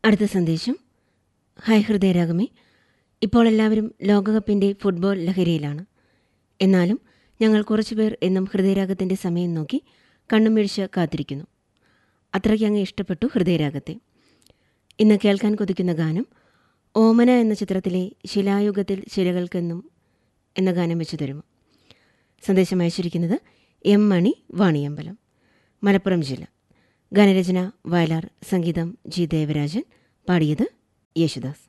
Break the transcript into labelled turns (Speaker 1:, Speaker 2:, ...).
Speaker 1: അടുത്ത സന്ദേശം ഹായ് ഹൃദയരാഗമേ ഇപ്പോൾ എല്ലാവരും ലോകകപ്പിൻ്റെ ഫുട്ബോൾ ലഹരിയിലാണ് എന്നാലും ഞങ്ങൾ കുറച്ചുപേർ എന്നും ഹൃദയരാഗത്തിൻ്റെ സമയം നോക്കി കണ്ണും മിഴിച്ച് കാത്തിരിക്കുന്നു അത്രയ്ക്ക് അങ്ങ് ഇഷ്ടപ്പെട്ടു ഹൃദയരാഗത്തെ ഇന്ന് കേൾക്കാൻ കൊതിക്കുന്ന ഗാനം ഓമന എന്ന ചിത്രത്തിലെ ശിലായുഗത്തിൽ ശിലകൾക്കെന്നും എന്ന ഗാനം വെച്ചു തരുമോ സന്ദേശം അയച്ചിരിക്കുന്നത് എം മണി വാണിയമ്പലം മലപ്പുറം ജില്ല ഗാനരചന വയലാർ സംഗീതം ജി ദേവരാജൻ പാടിയത് യേശുദാസ്